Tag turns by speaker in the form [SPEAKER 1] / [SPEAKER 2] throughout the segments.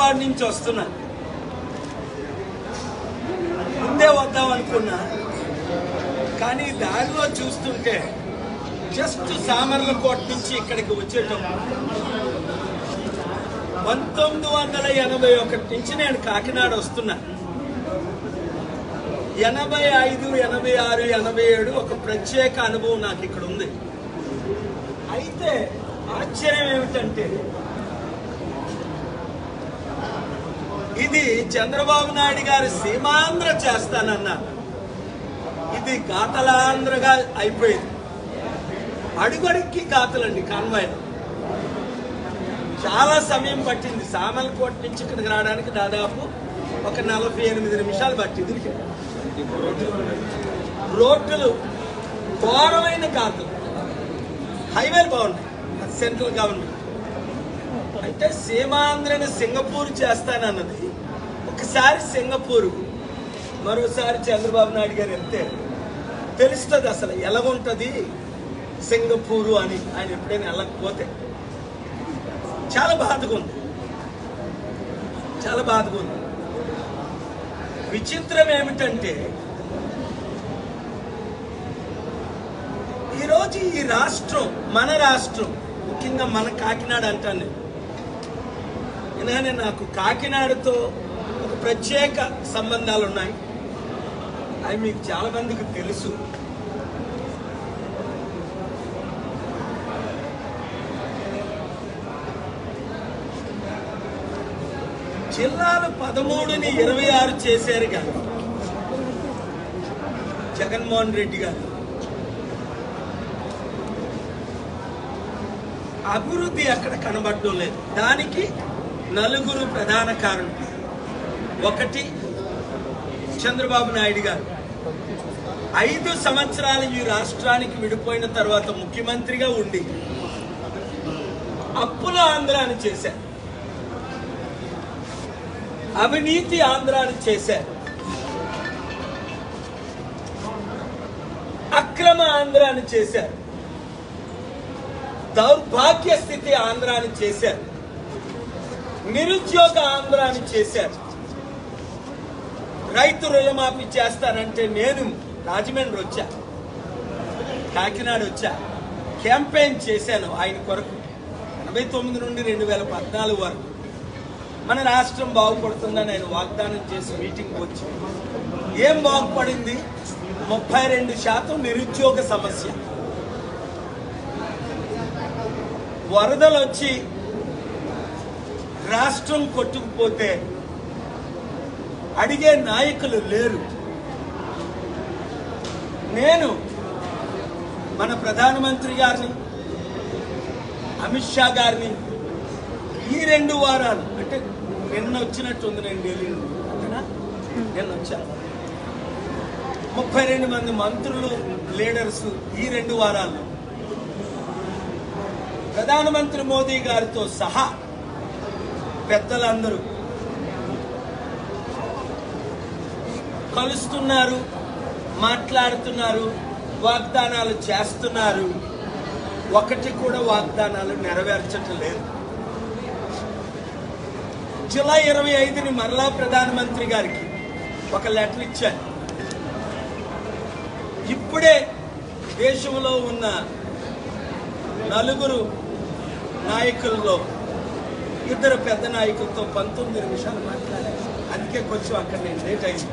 [SPEAKER 1] విజయవాడ నుంచి వస్తున్నా ముందే వద్దాం అనుకున్నా కానీ దారిలో చూస్తుంటే జస్ట్ సామర్లకోట నుంచి ఇక్కడికి వచ్చేటప్పుడు పంతొమ్మిది వందల ఎనభై ఒకటి నుంచి నేను కాకినాడ వస్తున్నా ఎనభై ఐదు ఎనభై ఆరు ఎనభై ఏడు ఒక ప్రత్యేక అనుభవం నాకు ఇక్కడ ఉంది అయితే ఆశ్చర్యం ఏమిటంటే ఇది చంద్రబాబు నాయుడు గారు సీమాంధ్ర చేస్తానన్నారు ఇది గాతలాంధ్రగా అయిపోయింది అడుగడుక్కి గాతలండి కాన్వాయ్లు చాలా సమయం పట్టింది సామలకోట నుంచి ఇక్కడికి రావడానికి దాదాపు ఒక నలభై ఎనిమిది నిమిషాలు పట్టింది రోడ్లు ఘోరమైన గాతులు హైవేలు బాగున్నాయి అది సెంట్రల్ గవర్నమెంట్ అయితే సీమాంధ్రని సింగపూర్ చేస్తానన్నది ఒకసారి సింగపూర్ మరోసారి చంద్రబాబు నాయుడు గారు వెళ్తే తెలుస్తుంది అసలు ఎలాగుంటుంది సింగపూరు అని ఆయన ఎప్పుడైనా వెళ్ళకపోతే చాలా బాధగా ఉంది చాలా బాధగా ఉంది విచిత్రం ఏమిటంటే ఈరోజు ఈ రాష్ట్రం మన రాష్ట్రం ముఖ్యంగా మన కాకినాడ అంటాను నేను ఎందుకంటే నాకు కాకినాడతో ఒక ప్రత్యేక సంబంధాలు ఉన్నాయి అవి మీకు చాలా మందికి తెలుసు జిల్లాలు పదమూడుని ఇరవై ఆరు చేశారు కానీ జగన్మోహన్ రెడ్డి గారు అభివృద్ధి అక్కడ కనబడడం లేదు దానికి నలుగురు ప్రధాన కారణం ఒకటి చంద్రబాబు నాయుడు గారు ఐదు సంవత్సరాలు ఈ రాష్ట్రానికి విడిపోయిన తర్వాత ముఖ్యమంత్రిగా ఉండి అప్పుల ఆంధ్రాన్ని చేశారు అవినీతి ఆంధ్రాన్ని చేశారు అక్రమ ఆంధ్రాన్ని చేశారు దౌర్భాగ్య స్థితి ఆంధ్రాన్ని చేశారు నిరుద్యోగ ఆంధ్రాన్ని చేశారు రైతు రుణమాఫీ చేస్తానంటే నేను రాజమండ్రి వచ్చా కాకినాడ వచ్చా క్యాంపెయిన్ చేశాను ఆయన కొరకు ఎనభై తొమ్మిది నుండి రెండు వేల పద్నాలుగు వరకు మన రాష్ట్రం బాగుపడుతుందని ఆయన వాగ్దానం చేసి మీటింగ్ వచ్చి ఏం బాగుపడింది ముప్పై రెండు శాతం నిరుద్యోగ సమస్య వరదలు వచ్చి రాష్ట్రం కొట్టుకుపోతే అడిగే నాయకులు లేరు నేను మన ప్రధానమంత్రి గారిని అమిత్ షా గారిని ఈ రెండు వారాలు అంటే నిన్న వచ్చినట్టుంది నేను ఢిల్లీ నుండి అంతేనా? నిన్న వచ్చాను ముప్పై రెండు మంది మంత్రులు లీడర్స్ ఈ రెండు వారాల్లో ప్రధానమంత్రి మోదీ గారితో సహా పెద్దలందరూ కలుస్తున్నారు మాట్లాడుతున్నారు వాగ్దానాలు చేస్తున్నారు ఒకటి కూడా వాగ్దానాలు నెరవేర్చటం లేదు జూలై ఇరవై ఐదుని మరలా ప్రధానమంత్రి గారికి ఒక లెటర్ ఇచ్చాను ఇప్పుడే దేశంలో ఉన్న నలుగురు నాయకుల్లో ఇద్దరు పెద్ద నాయకులతో పంతొమ్మిది నిమిషాలు మాట్లాడారు అందుకే కొంచెం అక్కడ నేను లేట్ అయింది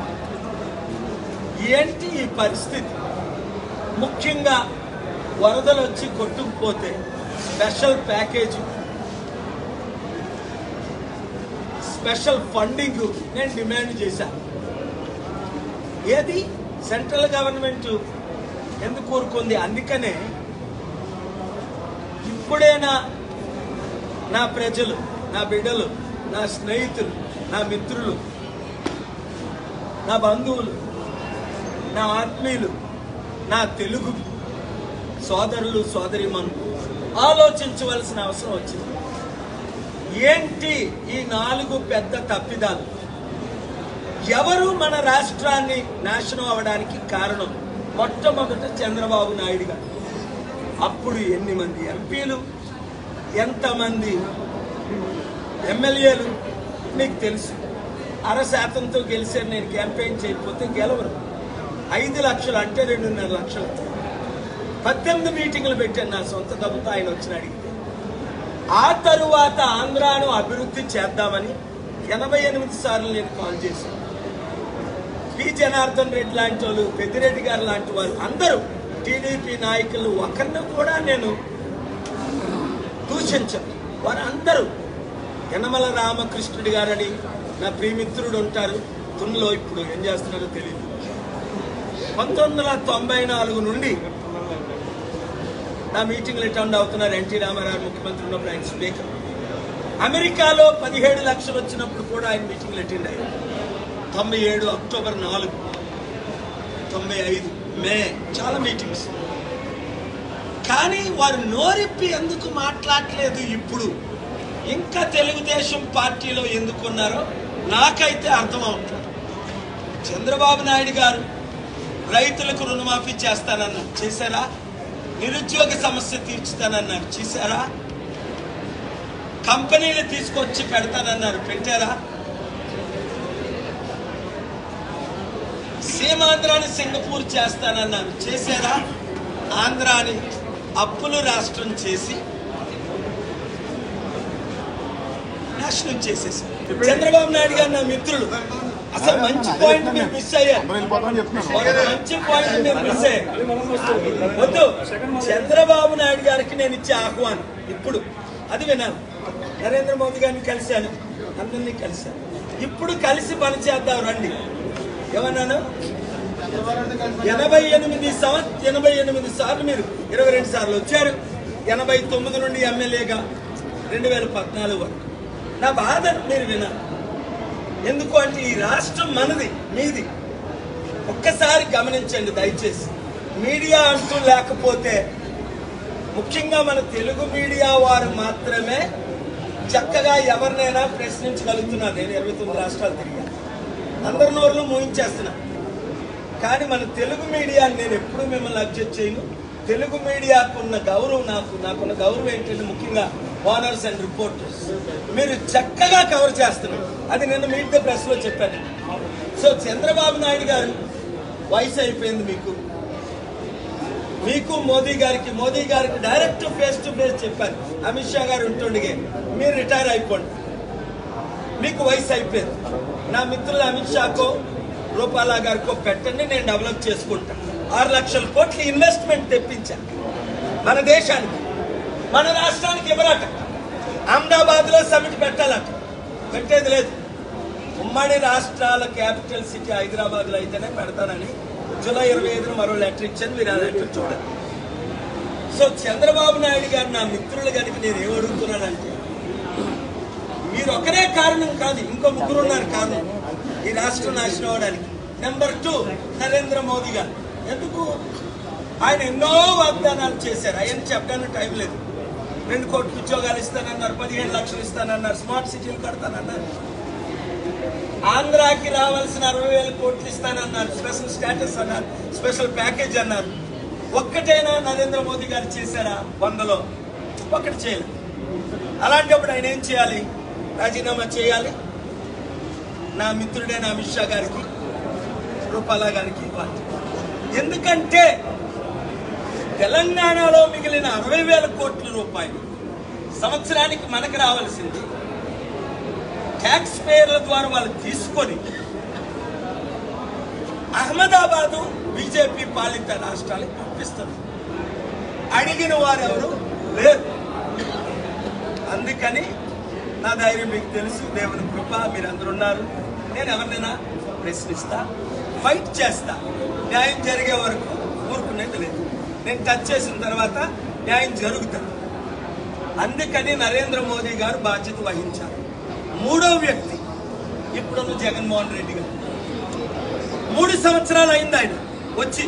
[SPEAKER 1] ఏంటి ఈ పరిస్థితి ముఖ్యంగా వరదలు వచ్చి కొట్టుకుపోతే స్పెషల్ ప్యాకేజీ స్పెషల్ ఫండింగ్ నేను డిమాండ్ చేశాను ఏది సెంట్రల్ గవర్నమెంట్ ఎందుకు కోరుకుంది అందుకనే ఇప్పుడైనా నా ప్రజలు నా బిడ్డలు నా స్నేహితులు నా మిత్రులు నా బంధువులు నా ఆత్మీయులు నా తెలుగు సోదరులు సోదరిమను ఆలోచించవలసిన అవసరం వచ్చింది ఏంటి ఈ నాలుగు పెద్ద తప్పిదాలు ఎవరు మన రాష్ట్రాన్ని నాశనం అవడానికి కారణం మొట్టమొదట చంద్రబాబు నాయుడు గారు అప్పుడు ఎన్ని మంది ఎంపీలు ఎంతమంది ఎమ్మెల్యేలు మీకు తెలుసు అర శాతంతో గెలిచారు నేను క్యాంపెయిన్ చేయకపోతే గెలవరు ఐదు లక్షలు అంటే రెండున్నర లక్షలు పద్దెనిమిది మీటింగ్లు పెట్టాను నా సొంత డబ్బుతో ఆయన వచ్చిన అడిగితే ఆ తరువాత ఆంధ్రాను అభివృద్ధి చేద్దామని ఎనభై ఎనిమిది సార్లు నేను కాల్ చేశాను పి జనార్దన్ రెడ్డి లాంటి వాళ్ళు పెద్దిరెడ్డి గారు లాంటి వాళ్ళు అందరూ టీడీపీ నాయకులు ఒకరిని కూడా నేను దూషించను వారందరూ యనమల రామకృష్ణుడి గారని నా ప్రియమిత్రుడు ఉంటారు తునిలో ఇప్పుడు ఏం చేస్తున్నారో తెలియదు పంతొమ్మిది వందల తొంభై నాలుగు నుండి నా మీటింగ్లు అటెండ్ అవుతున్నారు ఎన్టీ రామారావు ముఖ్యమంత్రి ఉన్నప్పుడు ఆయన స్పీకర్ అమెరికాలో పదిహేడు లక్షలు వచ్చినప్పుడు కూడా ఆయన మీటింగ్లు అటెండ్ అయ్యారు తొంభై ఏడు అక్టోబర్ నాలుగు తొంభై ఐదు మే చాలా మీటింగ్స్ కానీ వారు నోరిప్పి ఎందుకు మాట్లాడలేదు ఇప్పుడు ఇంకా తెలుగుదేశం పార్టీలో ఎందుకున్నారో నాకైతే అర్థం అవుతుంది చంద్రబాబు నాయుడు గారు రైతులకు రుణమాఫీ చేస్తానన్నారు చేశారా నిరుద్యోగ సమస్య తీర్చుతానన్నారు చేశారా కంపెనీలు తీసుకొచ్చి పెడతానన్నారు పెట్టారా సీమాంధ్రాని సింగపూర్ చేస్తానన్నారు చేశారా ఆంధ్రాని అప్పులు రాష్ట్రం చేసి నాశనం చేసేసారు చంద్రబాబు నాయుడు గారు నా మిత్రులు అసలు మంచి పాయింట్ మీరు మిస్ అయ్యారు
[SPEAKER 2] అందరూ వెళ్ళిపోతామని చెప్తున్నాను
[SPEAKER 1] ఒక మంచి పాయింట్ మీరు మిస్ అయ్యారు వద్దు చంద్రబాబు నాయుడు గారికి నేను ఇచ్చే ఆహ్వానం ఇప్పుడు అది వినాలి నరేంద్ర మోదీ గారిని కలిశాను అందరినీ కలిశాను ఇప్పుడు కలిసి పనిచేద్దాం రండి ఏమన్నాను ఎనభై ఎనిమిది సంవత్సరం ఎనభై ఎనిమిది సార్లు మీరు ఇరవై రెండు సార్లు వచ్చారు ఎనభై తొమ్మిది నుండి ఎమ్మెల్యేగా రెండు వేల పద్నాలుగు వరకు నా బాధను మీరు వినాలి ఎందుకు అంటే ఈ రాష్ట్రం మనది మీది ఒక్కసారి గమనించండి దయచేసి మీడియా అంటూ లేకపోతే ముఖ్యంగా మన తెలుగు మీడియా వారు మాత్రమే చక్కగా ఎవరినైనా ప్రశ్నించగలుగుతున్నారు నేను ఇరవై తొమ్మిది రాష్ట్రాలు తిరిగా అందరి నోర్లు మూయించేస్తున్నా కానీ మన తెలుగు మీడియాని నేను ఎప్పుడూ మిమ్మల్ని అబ్జెక్ట్ చేయను తెలుగు మీడియాకు ఉన్న గౌరవం నాకు నాకున్న గౌరవం ఏంటంటే ముఖ్యంగా ఓనర్స్ అండ్ రిపోర్టర్స్ మీరు చక్కగా కవర్ చేస్తున్నారు అది నిన్న మీట్ ద ప్రెస్ లో చెప్పాను సో చంద్రబాబు నాయుడు గారు వయసు అయిపోయింది మీకు మీకు మోదీ గారికి మోదీ గారికి డైరెక్ట్ ఫేస్ టు ఫేస్ చెప్పాను అమిత్ షా గారు ఉంటుండగే మీరు రిటైర్ అయిపోండి మీకు వయసు అయిపోయింది నా మిత్రులు అమిత్ షాకో రూపాలా గారికో పెట్టండి నేను డెవలప్ చేసుకుంటా ఆరు లక్షల కోట్ల ఇన్వెస్ట్మెంట్ తెప్పించా మన దేశానికి మన రాష్ట్రానికి ఇవ్వరట అహ్మదాబాద్ లో సమిట్ పెట్టాలట పెట్టేది లేదు ఉమ్మడి రాష్ట్రాల క్యాపిటల్ సిటీ హైదరాబాద్ లో అయితేనే పెడతానని జూలై ఇరవై ఐదున మరో లెటర్ ఇచ్చాను మీరు ఆ లెటర్ చూడండి సో చంద్రబాబు నాయుడు గారు నా మిత్రులు కనుక నేను ఏం అడుగుతున్నానంటే మీరు ఒకరే కారణం కాదు ఇంకో ముగ్గురు ఉన్నారు కారణం ఈ రాష్ట్రం నాశనం అవడానికి నెంబర్ టూ నరేంద్ర మోదీ గారు ఎందుకు ఆయన ఎన్నో వాగ్దానాలు చేశారు ఆయన చెప్పడానికి టైం లేదు రెండు కోట్ల ఉద్యోగాలు ఇస్తానన్నారు పదిహేను లక్షలు ఇస్తానన్నారు స్మార్ట్ సిటీలు కడతానన్నారు ఆంధ్రాకి రావాల్సిన అరవై వేల కోట్లు ఇస్తానన్నారు స్పెషల్ స్టేటస్ అన్నారు స్పెషల్ ప్యాకేజ్ అన్నారు ఒక్కటైనా నరేంద్ర మోదీ గారు చేశారా వందలో ఒక్కటి చేయలేదు అలాంటప్పుడు ఆయన ఏం చేయాలి రాజీనామా చేయాలి నా మిత్రుడైన అమిత్ షా గారికి రూపాలా గారికి ఇవ్వాలి ఎందుకంటే తెలంగాణలో మిగిలిన అరవై వేల కోట్ల రూపాయలు సంవత్సరానికి మనకు రావాల్సింది ట్యాక్స్ పేర్ల ద్వారా వాళ్ళు తీసుకొని అహ్మదాబాదు బీజేపీ పాలిత రాష్ట్రాలకు పంపిస్తారు అడిగిన వారు ఎవరు లేరు అందుకని నా ధైర్యం మీకు తెలుసు దేవుని కృప మీరు అందరు ఉన్నారు నేను ఎవరినైనా ప్రశ్నిస్తా ఫైట్ చేస్తా న్యాయం జరిగే వరకు ఊరుకునేది లేదు నేను టచ్ చేసిన తర్వాత న్యాయం జరుగుతుంది అందుకని నరేంద్ర మోదీ గారు బాధ్యత వహించారు మూడో వ్యక్తి ఇప్పుడున్న జగన్మోహన్ రెడ్డి గారు మూడు సంవత్సరాలు అయింది ఆయన వచ్చి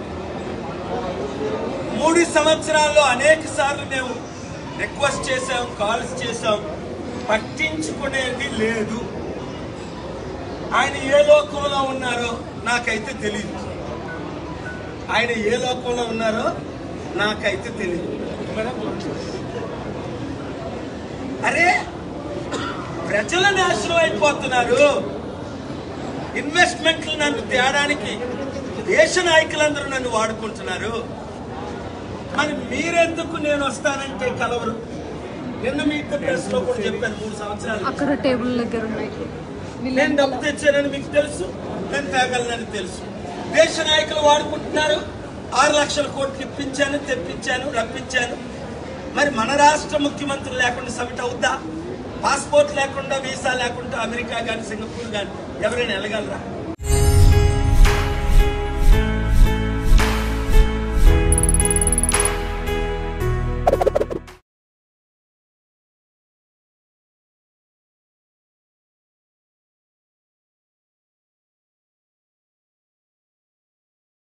[SPEAKER 1] మూడు సంవత్సరాల్లో అనేక సార్లు మేము రిక్వెస్ట్ చేసాం కాల్స్ చేసాం పట్టించుకునేది లేదు ఆయన ఏ లోకంలో ఉన్నారో నాకైతే తెలియదు ఆయన ఏ లోకంలో ఉన్నారో నాకైతే తెలియదు అరే ప్రజలు నాశనం అయిపోతున్నారు ఇన్వెస్ట్మెంట్లు నన్ను తేడానికి దేశ నాయకులందరూ నన్ను వాడుకుంటున్నారు మరి మీరెందుకు నేను వస్తానంటే కలవరు నిన్న మీతో ప్రెస్ లో కూడా చెప్పాను మూడు సంవత్సరాలు
[SPEAKER 2] అక్కడ టేబుల్ దగ్గర ఉన్నాయి
[SPEAKER 1] నేను డబ్బు తెచ్చానని మీకు తెలుసు నేను తేగలనని తెలుసు దేశ నాయకులు వాడుకుంటున్నారు ఆరు లక్షల కోట్లు ఇప్పించాను తెప్పించాను రప్పించాను మరి మన రాష్ట్ర ముఖ్యమంత్రి లేకుండా సమిట్ అవుద్దా పాస్పోర్ట్ లేకుండా వీసా లేకుండా అమెరికా కానీ సింగపూర్ కానీ ఎవరైనా వెళ్ళగలరా